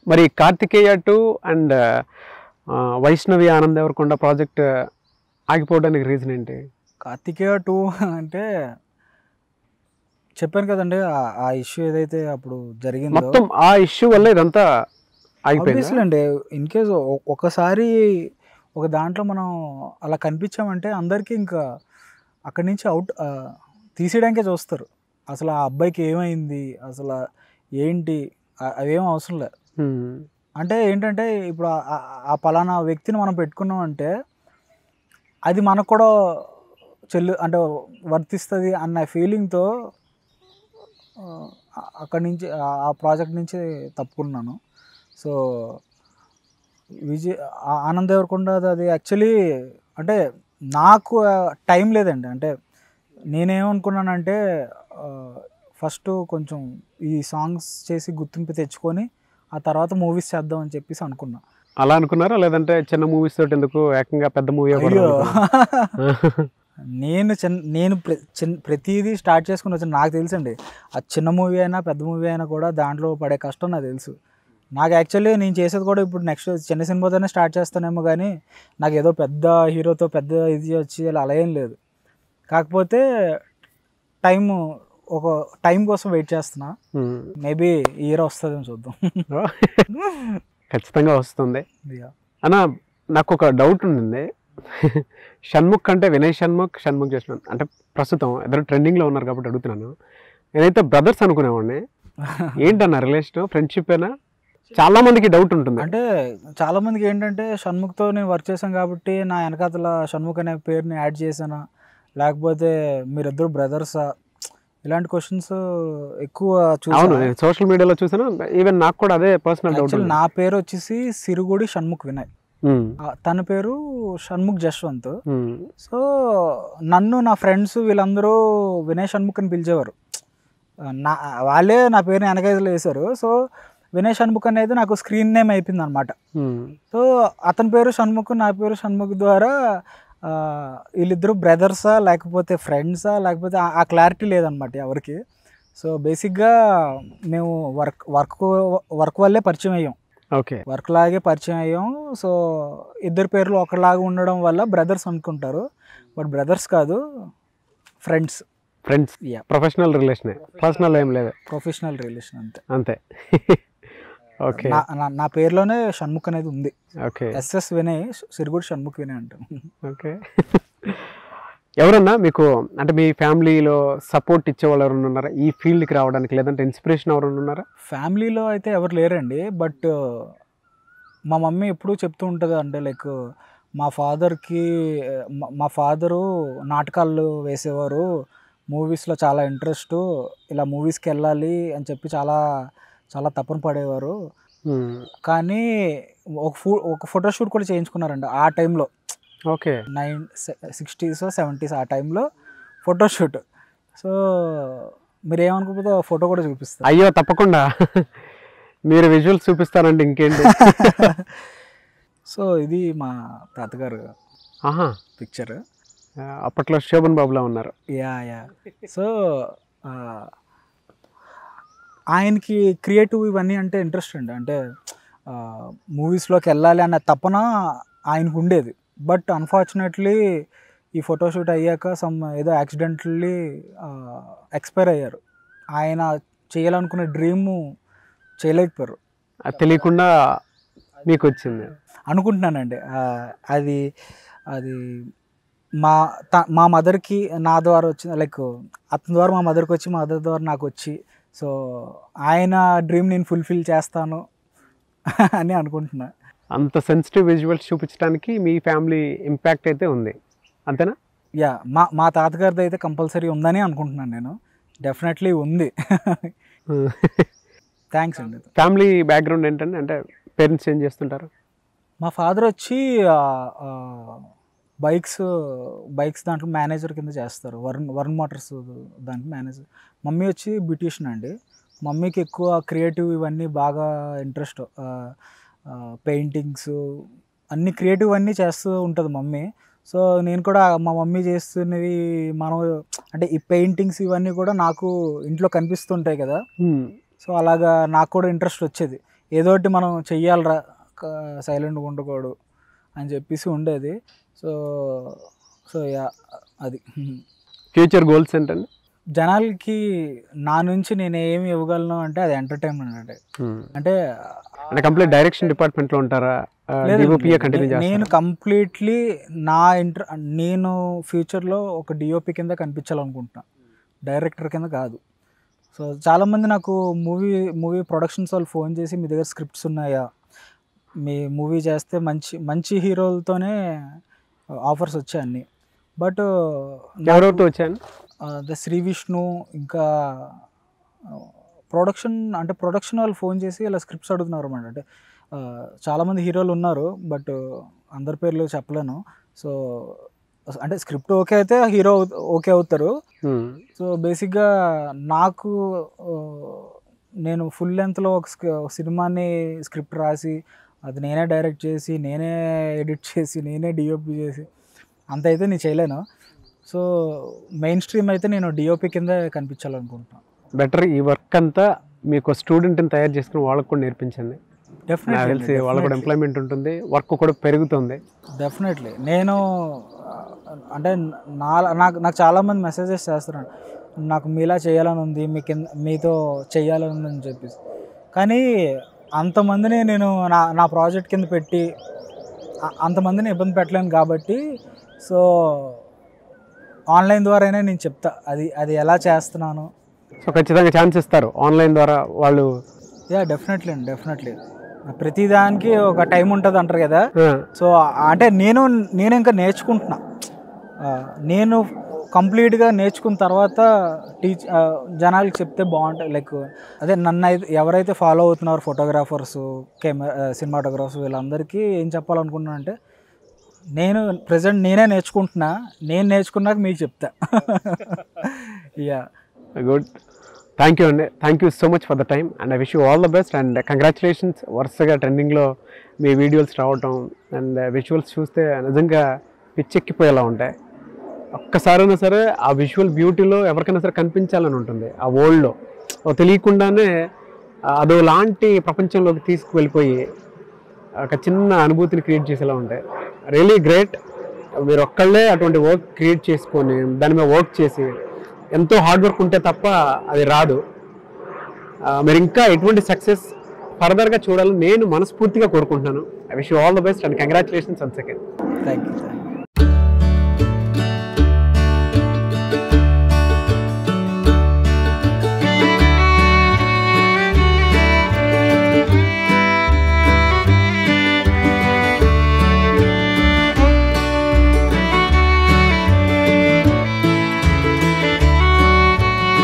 మరి Karthikeya two and Vaishnavi Anand Devarakonda project ఆగిపోవడానికి reason ఏంటి కార్తికేయ టూ అంటే చెప్పాను కదండి ఆ- ఆ ఇష్యూ ఏదైతే అప్పుడు జరిగిందో మొత్తం ఆ ఇష్యూ వల్ల ఇదంతా ఆగిపోయింది ఆబ్వియస్లీ అండి ఇన్ కేస్ ఒకసారి ఒక దాంట్లో మనం అలా కనిపించామంటే అందరికీ ఇంకా అక్కడి నుంచి అవుట్ తీసేయడానికే చూస్తారు అసలు ఆ అబ్బాయికి ఏమైంది అసలు ఏంటి ఆ- అవేం అవసరం లేదు అంటే ఏంటంటే ఇప్పుడు ఆ- ఆ- ఆ పలానా వ్యక్తిని మనం పెట్టుకున్నాం అంటే అది మనకు కూడా చెల్లు అంటే వర్తిస్తుంది అన్న ఫీలింగ్తో అక్కడి నుంచి ఆ- ఆ ప్రాజెక్ట్ నుంచి తప్పుకున్నాను సో విజయ్ ఆ- ఆనంద్ దేవరకొండ అది యాక్చువల్లీ అంటే నాకు టైం లేదండి అంటే నేనేమనుకున్నానంటే ఫస్ట్ కొంచెం ఈ సాంగ్స్ చేసి గుర్తింపు తెచ్చుకొని ఆ తర్వాత మూవీస్ చేద్దాం అని చెప్పేసి అనుకున్నా అలా అనుకున్నారా లేదంటే చిన్న మూవీస్ తోటి ఎందుకు ఏకంగా పెద్ద మూవీ అయ్యో నేను చిన్న నేను ప్ర చిన్న ప్రతిదీ స్టార్ట్ చేసుకుని వచ్చాను నాకు తెలుసండి ఆ చిన్న మూవీ అయినా పెద్ద మూవీ అయినా కూడా దాంట్లో పడే కష్టం నాకు తెలుసు నాకు యాక్చువల్లీ నేను చేసేది కూడా ఇప్పుడు నెక్స్ట్ చిన్న సినిమాతోనే స్టార్ట్ చేస్తానేమో కానీ నాకు ఏదో పెద్ద హీరోతో పెద్ద ఇది వచ్చి అలా అలా ఏం లేదు కాకపోతే టైం ఒక టైం కోసం వెయిట్ చేస్తున్నా మేబీ ఇయర్ వస్తుందేమో చూద్దాం ఖచ్చితంగా వస్తుంది Yeah. అన్న నాకు ఒక డౌట్ ఉండింది షణ్ముఖ్ అంటే వినయ్ షణ్ముఖ్ షణ్ముఖ్ జస్వంత్ అంటే ప్రస్తుతం ఇద్దరు ట్రెండింగ్లో ఉన్నారు కాబట్టి అడుగుతున్నాను నేనైతే బ్రదర్స్ అనుకునేవాడిని ఏంటన్న రిలేషన్ ఫ్రెండ్షిప్ ఏనా చాలా మందికి డౌట్ ఉంటుంది అంటే చాలా మందికి ఏంటంటే షణ్ముఖ్తో నేను వర్క్ చేశాను కాబట్టి నా వెనకాతల షణ్ముఖ్ అనే పేరుని యాడ్ చేశానా లేకపోతే మీరిద్దరు బ్రదర్సా ఇలాంటి క్వశ్చన్స్ ఎక్కువ అవును చూసాను నేను సోషల్ మీడియాలో చూసాను ఈవెన్ నాకు కూడా అదే పర్సనల్ డౌట్ యాక్చువల్ నా పేరు వచ్చేసి సిరుగుడి షణ్ముఖ్ వినయ్ ఆ, తన పేరు షణ్ముఖ్ జశ్వంత్ సో నన్ను నా ఫ్రెండ్స్ వీళ్ళందరూ వినయ్ షణ్ముఖ్ అని పిలిచేవారు నా వాళ్ళే నా పేరుని వెనకైజలో వేశారు సో వినయ్ షణ్ముఖ్ అనేది నాకు స్క్రీన్ నేమ్ అయిపోయింది అనమాట సో అతని పేరు షణ్ముఖ్ నా పేరు షణ్ముఖ్ ద్వారా ఆ, వీళ్ళిద్దరు బ్రదర్సా లేకపోతే ఫ్రెండ్సా లేకపోతే ఆ- ఆ క్లారిటీ లేదనమాట ఎవరికి సో బేసిక్గా మేము వర్క్ వర్క్ వర్క్ వల్లే పరిచయం అయ్యాం ఓకే వర్క్ లాగే పరిచయం అయ్యాం సో ఇద్దరు పేర్లు ఒకలాగా ఉండడం వల్ల బ్రదర్స్ అనుకుంటారు బట్ బ్రదర్స్ కాదు friends friends yeah professional relation personal ఏం లేదు ప్రొఫెషనల్ రిలేషన్ అంతే అంతే ఓకే నా నా- నా పేరులోనే షణ్ముఖ్ అనేది ఉంది ఓకే ఎస్ఎస్ వినయ్ సిరుగుడు షణ్ముఖ్ వినయ్ అంటాం ఓకే ఎవరన్నా మీకు అంటే మీ ఫ్యామిలీలో సపోర్ట్ ఇచ్చేవాళ్ళు ఎవరైనా ఉన్నారా ఈ ఫీల్డ్కి రావడానికి లేదంటే ఇన్స్పిరేషన్ ఎవరైనా ఉన్నారా ఫ్యామిలీలో అయితే ఎవరు లేరండి బట్ మా మమ్మీ ఎప్పుడూ చెప్తూ ఉంటుంది అంటే లైక్ మా ఫాదర్కి మా ఫాదరు నాటకాలు వేసేవారు మూవీస్లో చాలా ఇంట్రెస్ట్ ఇలా మూవీస్కి వెళ్ళాలి అని చెప్పి చాలా చాలా తపన పడేవారు కానీ ఒక ఫో ఒక ఫోటోషూట్ కూడా చేయించుకున్నారండి ఆ టైంలో ఓకే నైన్ సిక్స్టీస్ సెవెంటీస్ ఆ టైంలో ఫోటోషూట్ సో మీరు ఏమనుకోకపోతే ఆ ఫోటో కూడా చూపిస్తారు అయ్యో తప్పకుండా మీరు విజువల్స్ చూపిస్తారంటే ఇంకేంటి సో ఇది మా తాతగారు ఆహా పిక్చర్ ఆ, అప్పట్లో శోభన్ బాబులా ఉన్నారు యా యా సో ఆ, ఆయనకి క్రియేటివ్ ఇవన్నీ అంటే ఇంట్రెస్ట్ అండి అంటే మూవీస్లోకి వెళ్ళాలి అన్న తపన ఆయనకు ఉండేది బట్ అన్ఫార్చునేట్లీ ఈ ఫోటోషూట్ అయ్యాక సమ్ ఏదో యాక్సిడెంటల్లీ ఎక్స్పైర్ అయ్యారు ఆయన చేయాలనుకునే డ్రీమ్ చేయలేకపోయారు అది తెలియకుండా మీకు వచ్చింది అనుకుంటున్నానండి ఆ, అది అది మా త- మా మదర్కి నా ద్వారా వచ్చింది లైక్ అతని ద్వారా మా మదర్కి వచ్చి మా మదర్ ద్వారా నాకు వచ్చి సో ఆయన డ్రీమ్ నేను ఫుల్ఫిల్ చేస్తాను అని అనుకుంటున్నా అంత సెన్సిటివ్ విజువల్స్ చూపించడానికి మీ ఫ్యామిలీ ఇంపాక్ట్ అయితే ఉంది అంతేనా యా మా మా తాతగారిది అయితే కంపల్సరీ ఉందని అనుకుంటున్నాను నేను డెఫినెట్లీ ఉంది థ్యాంక్స్ అండి ఫ్యామిలీ బ్యాక్గ్రౌండ్ ఏంటంటే అంటే పేరెంట్స్ ఏం చేస్తుంటారు మా ఫాదర్ వచ్చి బైక్స్ బైక్స్ దాంట్లో మేనేజర్ కింద చేస్తారు వరుణ్ వరుణ్ మోటార్స్ దాంట్లో మేనేజర్ మమ్మీ వచ్చి బ్యూటీషియన్ అండి మమ్మీకి ఎక్కువ క్రియేటివ్ ఇవన్నీ బాగా ఇంట్రెస్ట్ పెయింటింగ్స్ అన్ని క్రియేటివ్ అన్నీ చేస్తూ ఉంటుంది మమ్మీ సో నేను కూడా మా మమ్మీ చేస్తున్నవి మనం అంటే ఈ పెయింటింగ్స్ ఇవన్నీ కూడా నాకు ఇంట్లో కనిపిస్తుంటాయి కదా సో అలాగా నాకు కూడా ఇంట్రెస్ట్ వచ్చేది ఏదోటి మనం చెయ్యాలరా సైలెంట్గా ఉండకూడదు అని చెప్పేసి ఉండేది సో సో యా అది ఫ్యూచర్ గోల్స్ ఏంటండి జనాలకి నా నుంచి నేను ఏమి ఇవ్వగలను అంటే అది ఎంటర్టైన్మెంట్ అంటే అంటే అంటే కంప్లీట్ డైరెక్షన్ డిపార్ట్మెంట్ లో ఉంటారా లేదు, డిఓపిఏ లేదు. కంటిన్యూ నేను చేస్తారా కంప్లీట్లీ నా ఇంటర్ నేను ఫ్యూచర్లో ఒక డిఓపి కింద కనిపించాలనుకుంటున్నా డైరెక్టర్ కింద కాదు సో చాలామంది నాకు మూవీ మూవీ ప్రొడక్షన్స్ వాళ్ళు ఫోన్ చేసి మీ దగ్గర స్క్రిప్ట్స్ ఉన్నాయా మీ మూవీ చేస్తే మంచి మంచి హీరోలతోనే ఆఫర్స్ వచ్చాయి అన్ని బట్ ఎవరెవరితో వచ్చాను ద శ్రీ విష్ణు ఇంకా ప్రొడక్షన్ అంటే ప్రొడక్షన్ వాళ్ళు ఫోన్ చేసి ఇలా స్క్రిప్ట్స్ అడుగుతున్నారు అన్నమాట అంటే ఆ, చాలామంది హీరోలు ఉన్నారు బట్ అందరి పేర్లు చెప్పలేను సో అంటే స్క్రిప్ట్ ఓకే అయితే హీరో ఓకే అవుతారు సో బేసిక్గా నాకు ఆ, నేను ఫుల్ లెంత్లో ఒక స్క- ఒక సినిమాని స్క్రిప్ట్ రాసి అది నేనే డైరెక్ట్ చేసి నేనే ఎడిట్ చేసి నేనే డిఓపి చేసి అంత అయితే నేను చేయలేను సో మెయిన్ స్ట్రీమ్ అయితే నేను డిఓపి కింద కనిపించాలనుకుంటున్నాను బెటర్ ఈ వర్క్ అంతా మీకు స్టూడెంట్ని తయారు చేసుకుని వాళ్ళకు కూడా నేర్పించండి నాకు తెలిసి వాళ్ళకు కూడా ఎంప్లాయ్మెంట్ ఉంటుంది వర్క్ కూడా పెరుగుతుంది డెఫినెట్లీ నేను ఆ, అంటే నా నాకు నాకు చాలామంది మెసేజెస్ చేస్తున్నారు నాకు మీలా చేయాలని ఉంది మీ కింద మీతో చేయాలని ఉంది అని చెప్పేసి కానీ అంతమందిని నేను నా నా ప్రాజెక్ట్ కింద పెట్టి అ- అంతమందిని ఇబ్బంది పెట్టలేను కాబట్టి సో ఆన్లైన్ ద్వారానే నేను చెప్తా అది అది ఎలా చేస్తున్నాను సో ఖచ్చితంగా ఛాన్స్ ఇస్తారు ఆన్లైన్ ద్వారా వాళ్ళు యా డెఫినెట్లీ అండి డెఫినెట్లీ ప్రతిదానికి ఒక టైం ఉంటుంది అంటారు కదా ఆ, సో అంటే నేను నేను ఇంకా నేర్చుకుంటున్నా ఆ, నేను కంప్లీట్గా నేర్చుకున్న తర్వాత టీచ్ ఆ, జనాలకి చెప్తే బాగుంటుంది లైక్ అదే నన్ను అయితే ఎవరైతే ఫాలో అవుతున్నారో ఫోటోగ్రాఫర్స్ కెమెరా సినిమాటోగ్రాఫర్స్ వీళ్ళందరికీ ఏం చెప్పాలనుకుంటున్నా అంటే నేను ప్రజెంట్ నేనే నేర్చుకుంటున్నా నేను నేర్చుకున్నాక మీకు చెప్తా యా గుడ్ థ్యాంక్ యూ అండి thank you so much for the time and I wish you all the best and congratulations వరుసగా ట్రెండింగ్లో మీ వీడియోస్ రావటం అండ్ విజువల్స్ చూస్తే నిజంగా పిచ్చెక్కిపోయేలా ఉంటాయి ఒక్కసారైనా సరే ఆ విజువల్ బ్యూటీలో ఎవరికైనా సరే కనిపించాలని ఉంటుంది ఆ వరల్డ్లో తెలియకుండానే అదో లాంటి ప్రపంచంలోకి తీసుకువెళ్ళిపోయి ఒక చిన్న అనుభూతిని క్రియేట్ చేసేలా ఉంటాయి రియలీ గ్రేట్ మీరు ఒక్కళ్ళే అటువంటి వర్క్ క్రియేట్ చేసుకొని దాని మీద వర్క్ చేసి ఎంతో హార్డ్ వర్క్ ఉంటే తప్ప అది రాదు ఆ, మీరు ఇంకా ఎటువంటి సక్సెస్ ఫర్దర్గా చూడాలని నేను మనస్ఫూర్తిగా కోరుకుంటున్నాను I wish all the best and congratulations one second thank you thank you